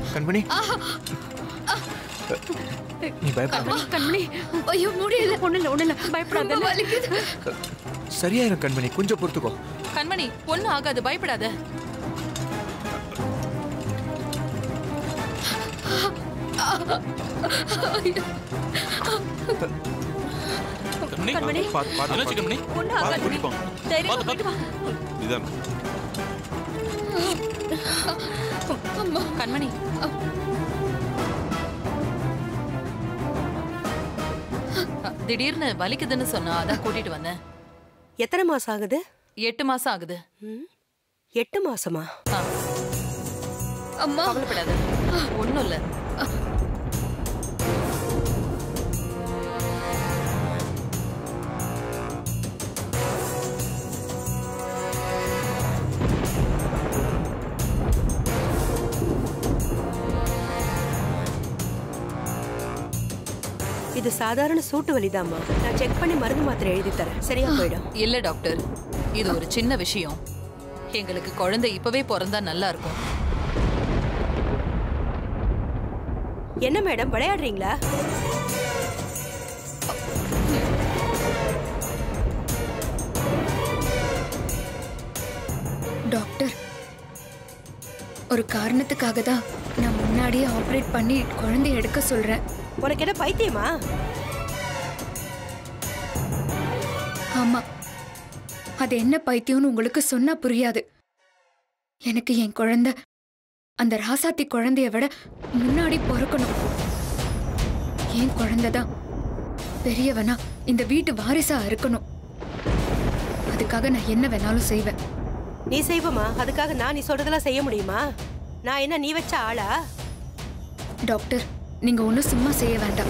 கண்மணி நீ பயப்படாத கண்மணி ஐயோ முடியல ஒண்ணு இல்ல ஒண்ணு இல்ல பயப்படாத வலிக்குது சரியாயிரும் கண்மணி கொஞ்சம் பொறுத்துக்கோ கண்மணி ஒண்ணும் ஆகாது பயப்படாத கண்மணி கண்மணி பாத்து பாத்து என்னாச்சு கண்மணி ஒண்ணு பார்த்து ஆகாது கூட்டிட்டு போங்க தைரியமா பார்த்து, போயிட்டு வா இதான் கண்மணி அ, திடீர்னு வலிக்குதுன்னு சொன்னா அதான் கூட்டிட்டு வந்தேன் எத்தனை மாசம் ஆகுது எட்டு மாசம் ஆகுது எட்டு மாசமா ஆ, அம்மா கவலைப்படாத ஒண்ணும் இல்ல இது சாதாரண சூட்டு வலிதாம்மா நான் செக் பண்ணி மருந்து மாத்திரை எழுதி தரேன் சரியா போயிடும் இல்ல டாக்டர் இது ஒரு சின்ன விஷயம் எங்களுக்கு குழந்தை இப்பவே பிறந்தா நல்லா இருக்கும் என்ன மேடம் விளையாடுறீங்களா டாக்டர் ஒரு காரணத்துக்காக தான் நான் முன்னாடியே ஆபரேட் பண்ணி குழந்தை எடுக்க சொல்றேன் உனக்கு என்ன பைத்தியமா ஆமா அது என்ன பைத்தியம்னு உங்களுக்கு சொன்னா புரியாது எனக்கு என் குழந்தை அந்த ராசாத்தி குழந்தைய விட முன்னாடி பிறக்கணும் என் குழந்தை தான் பெரியவனா இந்த வீட்டு வாரிசா இருக்கணும் அதுக்காக நான் என்ன வேணாலும் செய்வேன் நீ செய்வமா அதுக்காக நான் நீ சொல்றதெல்லாம் செய்ய முடியுமா நான் என்ன நீ வச்ச ஆளா டாக்டர் நீங்க ஒன்றும் சும்மா செய்ய வேண்டாம்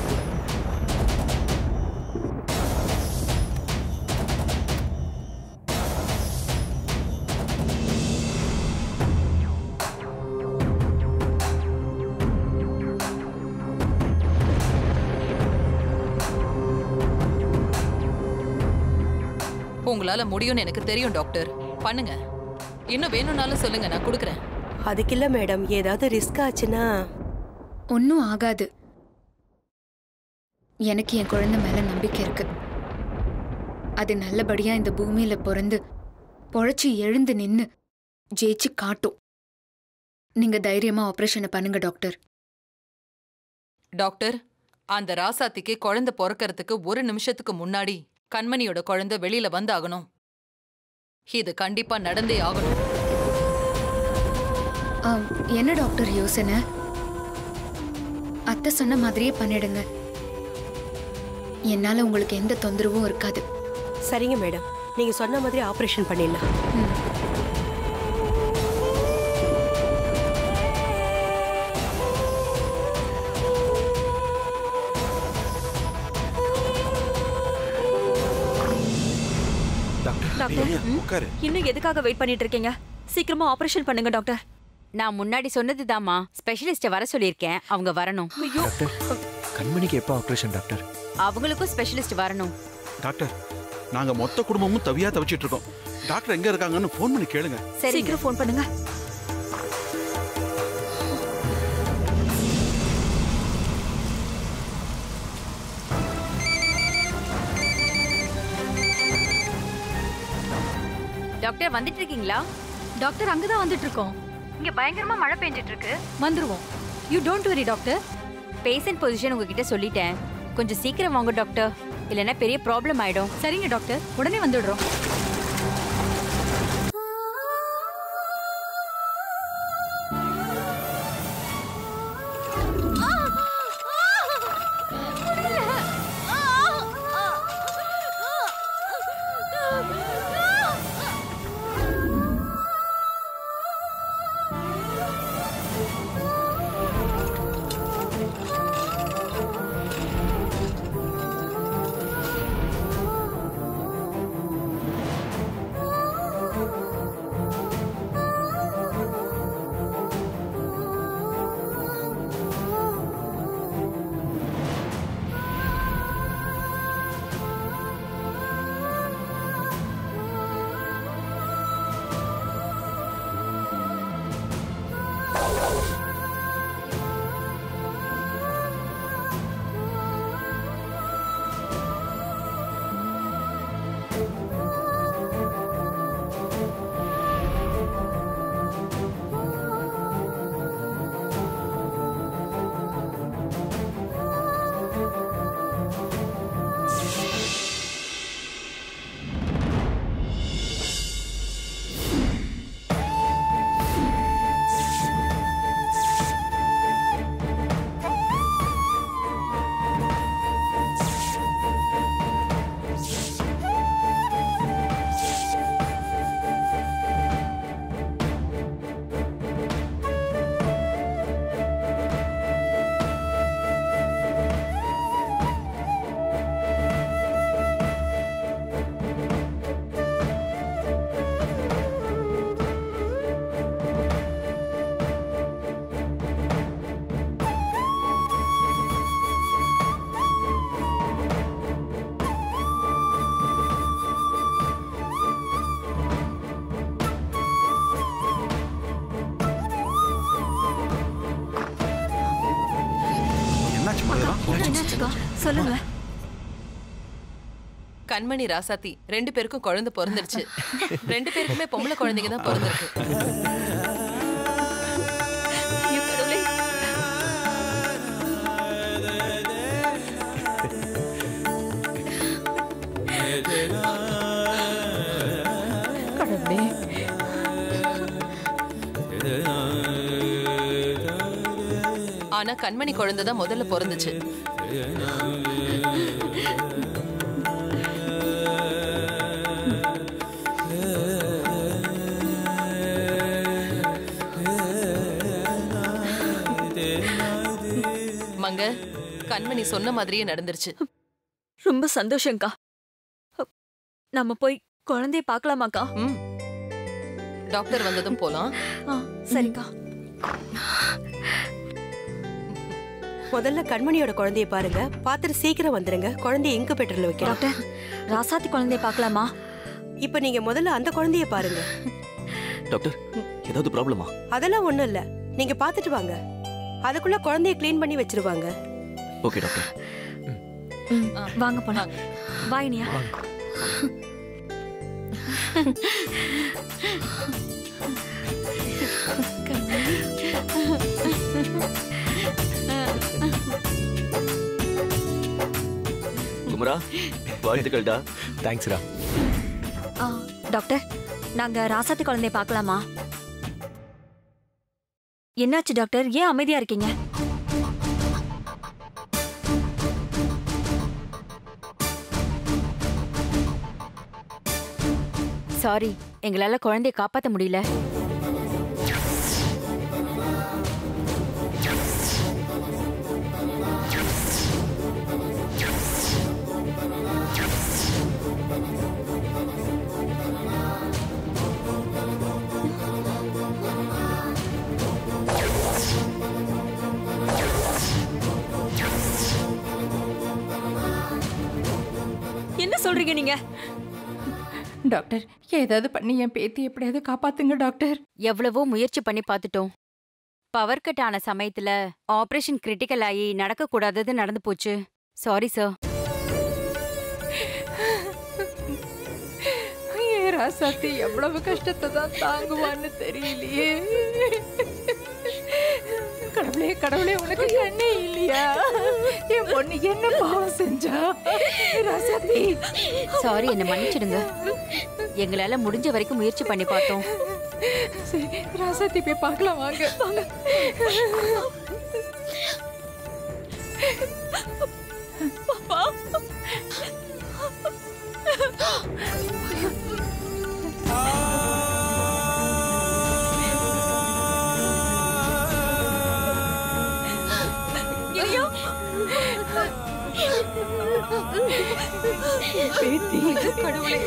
உங்களால முடியும்னு எனக்கு தெரியும் டாக்டர் பண்ணுங்க இன்னும் வேணும்னாலும் சொல்லுங்க நான் கொடுக்குறேன் அதுக்கு இல்ல மேடம் ஏதாவது ரிஸ்க் ஆச்சுன்னா ஒன்றும் ஆகாது எனக்கு என் குழந்தை மேல நம்பிக்கை இருக்கு அது நல்லபடியா இந்த பூமியில பிறந்து பொழைச்சி எழுந்து நின்னு ஜெயிச்சு காட்டும் நீங்க தைரியமா ஆபரேஷனை பண்ணுங்க டாக்டர் டாக்டர் அந்த ராசாத்திக்கு குழந்தை பிறக்கறதுக்கு ஒரு நிமிஷத்துக்கு முன்னாடி கண்மணியோட குழந்தை வெளியில வந்தாகணும் இது கண்டிப்பா நடந்தே ஆகணும் ஆம், என்ன டாக்டர் யோசனை அத்தை சொன்ன மாதிரியே பண்ணிடுங்க என்னால உங்களுக்கு எந்த தொந்தரவும் இருக்காது சரிங்க மேடம் நீங்க சொன்ன மாதிரி ஆபரேஷன் பண்ணிடலாம் டாக்டர் டாக்டர் உட்காரு இன்னும் எதுக்காக வெயிட் பண்ணிட்டு இருக்கீங்க சீக்கிரமா ஆபரேஷன் பண்ணுங்க டாக்டர் நான் முன்னாடி சொன்னதுதாம்மா ஸ்பெஷலிஸ்ட வர சொல்லியிருக்கேன் அவங்க வரணும் டாக்டர் கண்மணிக்கு எப்போ ஆப்ரேஷன் டாக்டர் அவங்களுக்கும் ஸ்பெஷலிஸ்ட் வரணும் டாக்டர் நாங்க மொத்த குடும்பமும் தவியா தவிச்சிட்டு இருக்கோம் டாக்டர் எங்க இருக்காங்கன்னு ஃபோன் பண்ணி கேளுங்க சீக்கிரம் ஃபோன் பண்ணுங்க டாக்டர் வந்துட்டு இருக்கீங்களா டாக்டர் அங்கதான் வந்துட்டு இருக்கோம் இங்க பயங்கரமா மழை பெஞ்சிட்டு இருக்கு வந்துருவோம் you don't worry doctor patient position உங்ககிட்ட சொல்லிட்டேன் கொஞ்சம் சீக்கிரம் வாங்க டாக்டர் இல்லைன்னா பெரிய ப்ராப்ளம் ஆயிடும் சரிங்க டாக்டர் உடனே வந்துடுறோம் என்னாச்சுக்கா சொல்லுங்க கண்மணி ராசாத்தி ரெண்டு பேருக்கும் குழந்தை பிறந்துருச்சு ரெண்டு பேருக்குமே பொம்பளை குழந்தைங்க தான் பிறந்திருக்கு ஐயோ, கடவுளே. கடவுளே ஆனா கண்மணி குழந்தை தான் முதல்ல பிறந்துச்சு மங்க கண்மணி சொன்ன மாதிரியே நடந்துருச்சு ரொம்ப சந்தோஷம்க்கா நம்ம போய் குழந்தைய பார்க்கலாமாக்கா ம் டாக்டர் வந்ததும் போலாம் ஆ சரிக்கா முதல்ல கண்மணியோட குழந்தைய பாருங்க பார்த்துட்டு சீக்கிரம் வந்துருங்க குழந்தைய இங்கு பெட்ரோல் வைக்கலாம் டாக்டர் ராசாத்தி குழந்தைய பார்க்கலாமா இப்போ நீங்க முதல்ல அந்த குழந்தைய பாருங்க டாக்டர் ஏதாவது ப்ராப்ளமா அதெல்லாம் ஒண்ணும் இல்ல நீங்க பார்த்துட்டு வாங்க அதுக்குள்ள குழந்தைய க்ளீன் பண்ணி வச்சிருவாங்க ஓகே டாக்டர் ம், வாங்க போலாம் வா இனியா குமரா வாழ்த்துக்கள்டா தேங்க்ஸ்ரா ஆ, டாக்டர் நாங்க ராசாத்தி குழந்தைய பார்க்கலாமா என்னாச்சு டாக்டர் ஏன் அமைதியா இருக்கீங்க சாரி எங்களால குழந்தைய காப்பாத்த முடியல என்ன சொல்றீங்க நீங்க டாக்டர் ஏதாவது பண்ணி என் பேத்தி எப்படியாவது காப்பாத்துங்க டாக்டர் எவ்வளவோ முயற்சி பண்ணி பார்த்துட்டோம் பவர் கட் ஆன சமயத்துல ஆபரேஷன் கிரிட்டிக்கல் ஆகி நடக்க கூடாதது நடந்து போச்சு சாரி சார் ஏன் ராசாத்தி எவ்வளவு கஷ்டத்தை தான் தாங்குவான்னு தெரியலையே கடவுளே கடவுளே உனக்கு கண்ணே இல்லையா என் பொண்ணு என்ன பாவம் செஞ்சா ராசாத்தி சாரி என்ன மன்னிச்சிடுங்க எங்களால முடிஞ்ச வரைக்கும் முயற்சி பண்ணி பார்த்தோம் சரி ராசாத்தி போய் பார்க்கலாம் வாங்க வாங்க பேத்தி கடவுளே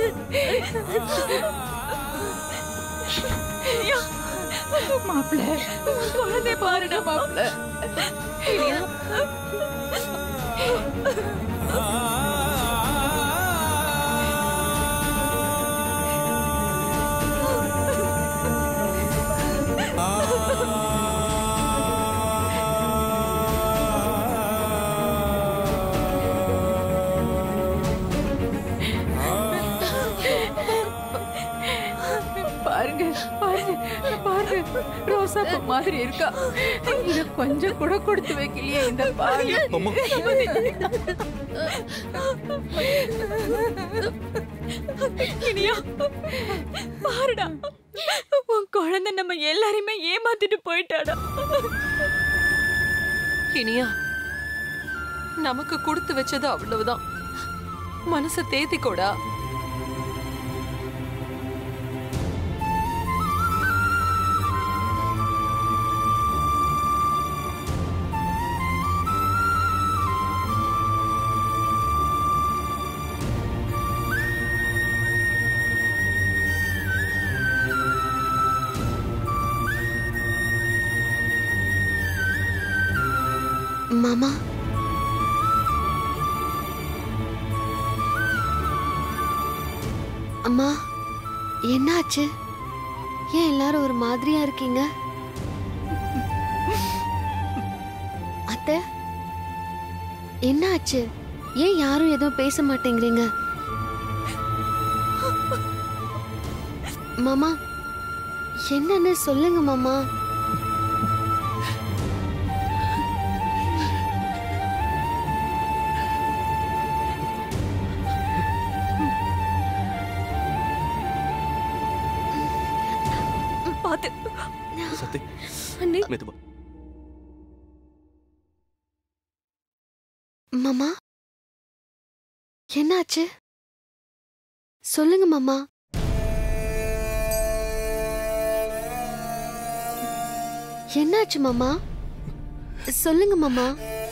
மாப்பிள்ள குழந்தை பாருடா மாப்பிள்ள பாருங்க பாருங்க பாருங்க ரோசாப்பூ மாதிரி இருக்கா இத கொஞ்சம் கூட கொடுத்து வைக்கலையே இந்த பாரு அம்மா இனியா பாருடா உன் குழந்தை நம்ம எல்லாரையுமே ஏமாத்திட்டு போயிட்டாடா இனியா நமக்கு கொடுத்து வச்சது அவ்வளவுதான் மனச தேத்திக்கோடா மாமா அம்மா என்னாச்சு ஏன் எல்லாரும் ஒரு மாதிரியா இருக்கீங்க அத்தை என்ன ஆச்சு ஏன் யாரும் எதுவும் பேச மாட்டேங்கிறீங்க மாமா என்னன்னு சொல்லுங்க மாமா பாத்து சத்தி அண்ணி மெதுவா மாமா என்னாச்சு சொல்லுங்க மாமா என்னாச்சு மாமா சொல்லுங்க மாமா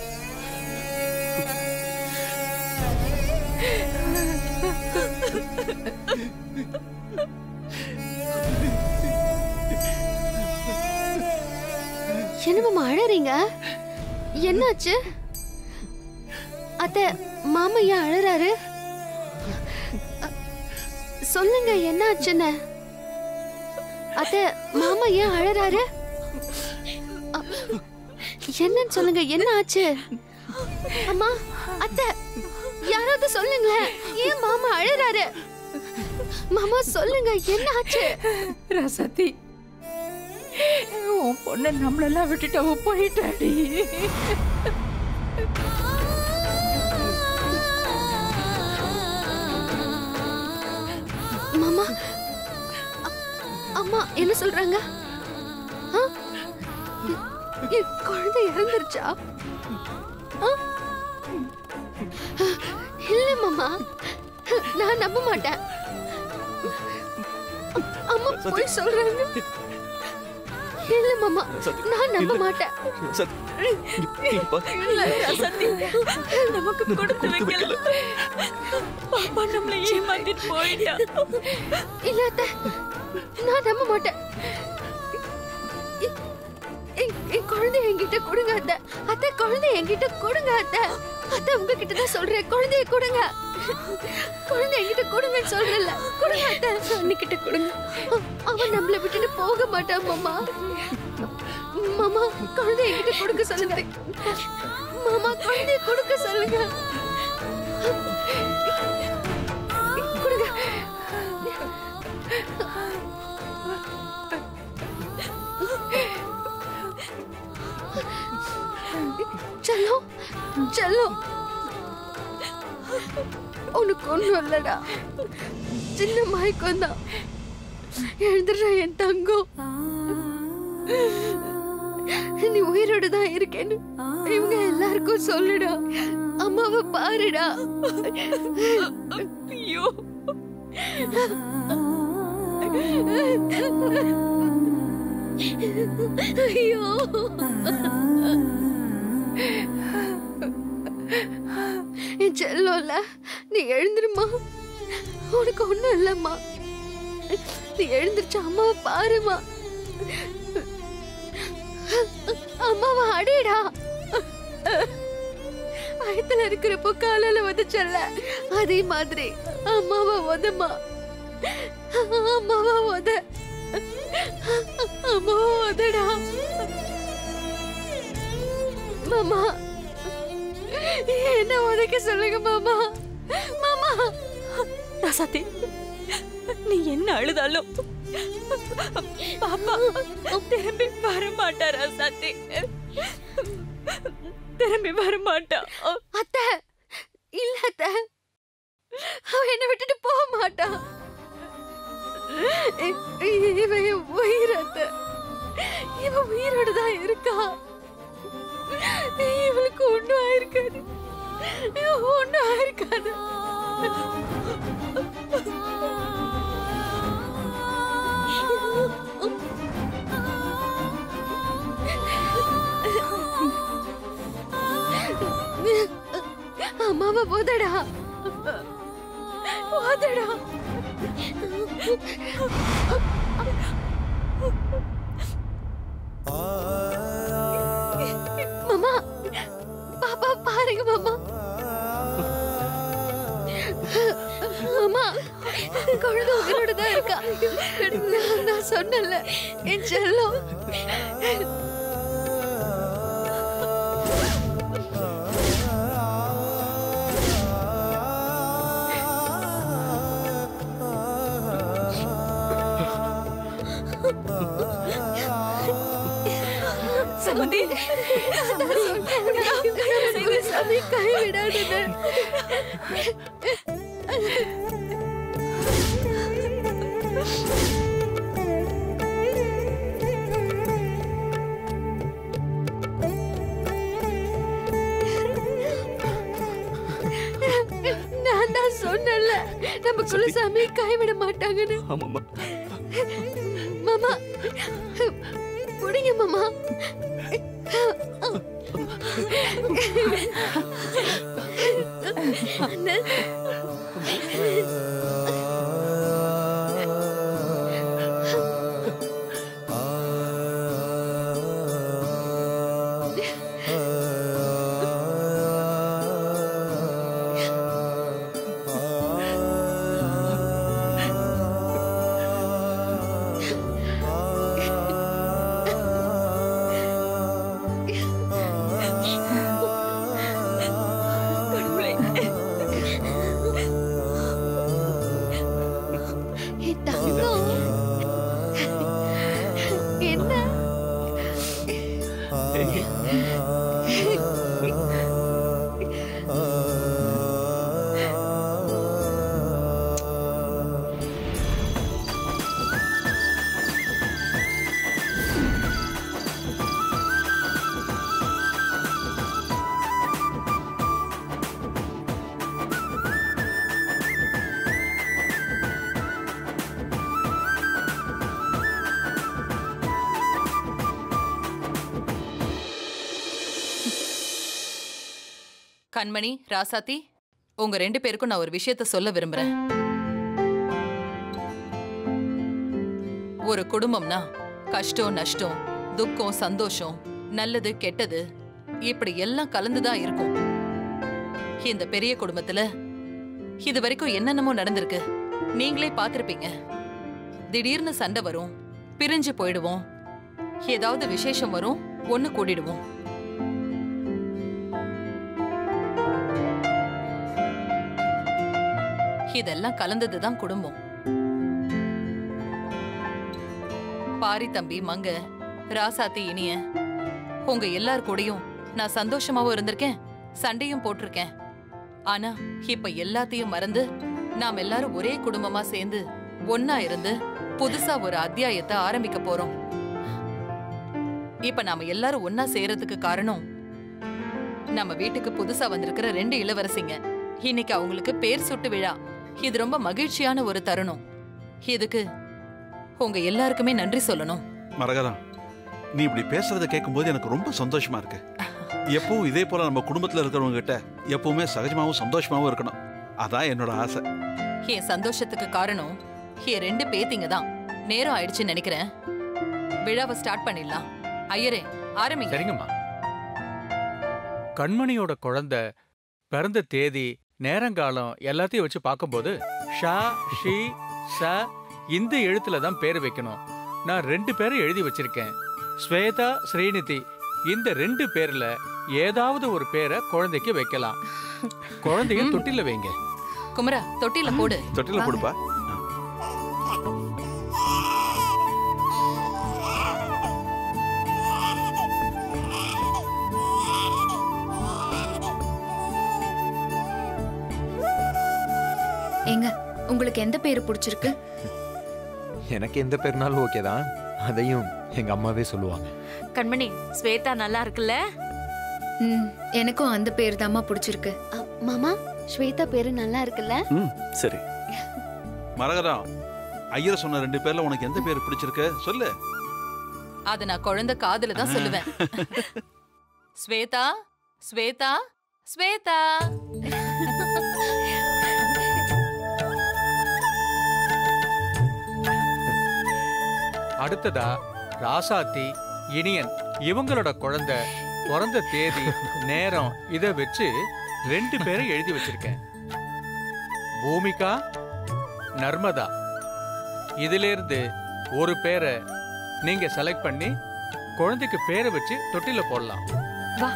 என்ன மாமா அழறீங்க என்னாச்சு அத்தை மாமா ஏன் அழறாரு அ, சொல்லுங்க என்ன ஆச்சுன்னு அத்தை மாமா ஏன் அழறாரு அ, என்னன்னு சொல்லுங்க என்ன ஆச்சு அம்மா அத்தை யாராவது சொல்லுங்களேன் ஏன் மாமா அழறாரு மாமா சொல்லுங்க என்ன ஆச்சு ரசதி உன் பொண்ணு நம்மளெல்லாம் விட்டுட்டு அவ போயிட்டாடி மாமா அ- அம்மா என்ன சொல்றாங்க ஆ? எ- என் குழந்தை இறந்துருச்சா ஆ? இல்ல மாமா நான் நம்ப மாட்டேன் அ- அம்மா போய் சொல்றாங்க இல்ல மாமா நான் நம்ப மாட்டேன் சத்தி இங்க- இங்க பாரு. இல்ல ரசதி நமக்கு கொடுத்து வைக்கல பாப்பா நம்மளை ஏமாத்திட்டு போயிட்டா இல்ல அத்தை நான் நம்ப மாட்டேன் எ- என் என் குழந்தை என்கிட்ட கொடுங்க அத்தை அத்தை குழந்தை என்கிட்ட கொடுங்க அத்தை அத்தை உங்ககிட்ட தான் சொல்றேன் குழந்தைய கொடுங்க குழந்தை என்கிட்ட கொடுங்கன்னு சொல்றேன்ல கொடுங்க அத்தை அன்னிக்கிட்ட கொடுங்க அ- அவன் நம்மளை விட்டுட்டு போக மாட்டான் மாமா மாமா குழந்தை என்கிட்ட கொடுக்க சொல்லுங்க மாமா குழந்தைய கொடுக்க சொல்லுங்க கொடுங்க செல்லம் செல்லம் உனக்கு ஒண்ணும் இல்லடா சின்ன மயக்கம் தான் எழுந்துடுறா என் தங்கம் நீ உயிரோட தான் இருக்கேன்னு இவங்க எல்லாருக்கும் சொல்லுடா அம்மாவை பாருடா ஐயோ ஐயோ என் செல்லோல நீ எழுந்துருமா உனக்கு ஒண்ணும் இல்லம்மா நீ எழுந்திருச்சு அம்மாவை பாருமா அம்மாவை அடிடா வயத்துல இருக்கிறப்போ காலையில உதச்சல்ல அதே மாதிரி அம்மாவை உதமா அம்மாவா உத அம்மாவா உதடா மாமா என்ன உதைக்க சொல்லுங்க மாமா மாமா ரசதி நீ என்ன அழுதாலும் பாப்பா திரும்பி வர மாட்டா ரசதி திரும்பி வர மாட்டா அத்தை இல்ல அத்தை அவ என்ன விட்டுட்டு போக மாட்டா இ- இ- இவ என் உயிர் அத்தை இவ உயிரோட தான் இருக்கா இவளுக்கு ஒண்ணும் ஆயிருக்காது ஒண்ணும் ஆயிருக்காது அம்மாவை போதடா போதடா மாமா பாப்பா பாருங்க மாமா மாமா குழந்தை உயிரோட தான் இருக்கா நான் நான் சொன்னல என் செல்லம் சுமதி குருசாமி கைவிடாதது நான் தான் சொன்னல நம்ம குலசாமி கைவிட மாட்டாங்கன்னு ஆமாம்மா மாமா புடிங்க மாமா என் தங்கம் என்ன கண்மணி ராசாத்தி உங்க ரெண்டு பேருக்கும் நான் ஒரு விஷயத்த சொல்ல விரும்புறேன் ஒரு குடும்பம்னா கஷ்டம் நஷ்டம் துக்கம் சந்தோஷம் நல்லது கெட்டது இப்படி எல்லாம் கலந்துதான் இருக்கும் இந்த பெரிய குடும்பத்துல இது வரைக்கும் என்னென்னமோ நடந்திருக்கு நீங்களே பார்த்திருப்பீங்க திடீர்னு சண்டை வரும் பிரிஞ்சு போயிடுவோம் ஏதாவது விசேஷம் வரும் ஒண்ணு கூடிடுவோம் இதெல்லாம் கலந்ததுதான் குடும்பம் பாரி தம்பி மங்க ராசாத்தி இனிய உங்க எல்லார் கூடயும் நான் சந்தோஷமாவும் இருந்திருக்கேன் சண்டையும் போட்டிருக்கேன் ஆனா இப்ப எல்லாத்தையும் மறந்து நாம் எல்லாரும் ஒரே குடும்பமா சேர்ந்து ஒன்னா இருந்து புதுசா ஒரு அத்தியாயத்தை ஆரம்பிக்க போறோம் இப்ப நாம எல்லாரும் ஒன்னா சேர்றதுக்கு காரணம் நம்ம வீட்டுக்கு புதுசா வந்திருக்கிற ரெண்டு இளவரசிங்க இன்னைக்கு அவங்களுக்கு பேர் சுட்டு விழா இது ரொம்ப மகிழ்ச்சியான ஒரு தருணம் இதுக்கு உங்க எல்லாருக்குமே நன்றி சொல்லணும் மரகதம் நீ இப்படி பேசுறத கேட்கும்போது எனக்கு ரொம்ப சந்தோஷமா இருக்கு எப்பவும் இதே போல நம்ம குடும்பத்துல இருக்கிறவங்க கிட்ட எப்பவுமே சகஜமாவும் சந்தோஷமாவும் இருக்கணும் அதான் என்னோட ஆசை என் சந்தோஷத்துக்கு காரணம் என் ரெண்டு பேத்திங்க தான் நேரம் ஆயிடுச்சுன்னு நினைக்கிறேன் விழாவை ஸ்டார்ட் பண்ணிடலாம் ஐயரே ஆரம்பிங்க சரிங்கம்மா கண்மணியோட குழந்தை பிறந்த தேதி நேரங்காலம் எல்லாத்தையும் வச்சு பார்க்கும்போது ஷா ஷி ச இந்த எழுத்துல தான் பேர் வைக்கணும் நான் ரெண்டு பேரை எழுதி வச்சிருக்கேன் ஸ்வேதா ஸ்ரீநிதி இந்த ரெண்டு பேர்ல ஏதாவது ஒரு பேரை குழந்தைக்கு வைக்கலாம் குழந்தைய தொட்டில வைங்க குமரா தொட்டில போடு தொட்டில கொடுப்பா ஏங்க உங்களுக்கு எந்த பேரு பிடிச்சிருக்கு எனக்கு எந்த பேர்னாலும் ஓகே தான் அதையும் எங்க அம்மாவே சொல்லுவாங்க கண்மணி ஸ்வேதா நல்லா இருக்குல்ல ம் எனக்கும் அந்த பேர் தாம்மா பிடிச்சிருக்கு அ, மாமா ஸ்வேதா பேரு நல்லா இருக்குல்ல ம் சரி மரகதம் ஐயர் சொன்ன ரெண்டு பேர்ல உனக்கு எந்த பேர் பிடிச்சிருக்கு சொல்லு அத நான் குழந்தை காதுல தான் சொல்லுவேன் ஸ்வேதா ஸ்வேதா ஸ்வேதா அடுத்ததா ராசாத்தி இனியன் இவங்களோட குழந்தை பிறந்த தேதி நேரம் இத வச்சு ரெண்டு பேரை எழுதி வச்சிருக்கேன் பூமிகா நர்மதா இதிலிருந்து ஒரு பேரை நீங்க செலக்ட் பண்ணி குழந்தைக்கு பேரை வச்சு தொட்டில போடலாம் வா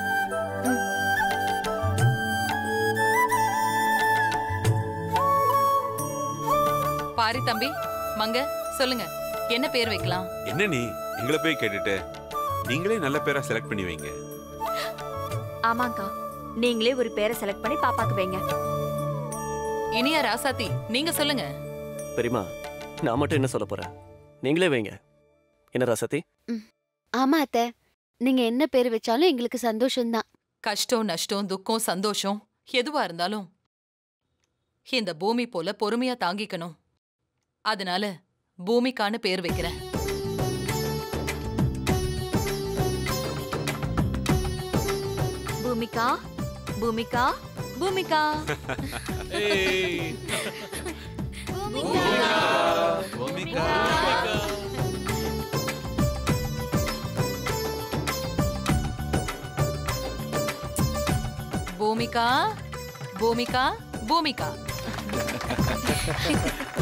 பாரி தம்பி மங்க சொல்லுங்க என்ன பேர் வைக்கலாம் என்ன நீ எங்களை போய் கேட்டுட்டு நீங்களே நல்ல பேரா செலக்ட் பண்ணி வைங்க ஆமாங்கா நீங்களே ஒரு பேரை செலக்ட் பண்ணி பாப்பாக்கு வைங்க இனியா ராசாத்தி நீங்க சொல்லுங்க பெரியமா நான் மட்டும் என்ன சொல்ல போறேன் நீங்களே வைங்க என்ன ராசாத்தி ஆமா அத்தை நீங்க என்ன பேர் வச்சாலும் எங்களுக்கு சந்தோஷம்தான் கஷ்டம் நஷ்டம் துக்கம் சந்தோஷம் எதுவா இருந்தாலும் இந்த பூமி போல பொறுமையா தாங்கிக்கணும் அதனால பூமிக்கான்னு பேர் வைக்கிறேன் பூமிகா பூமிகா பூமிகா பூமிகா பூமிகா பூமிகா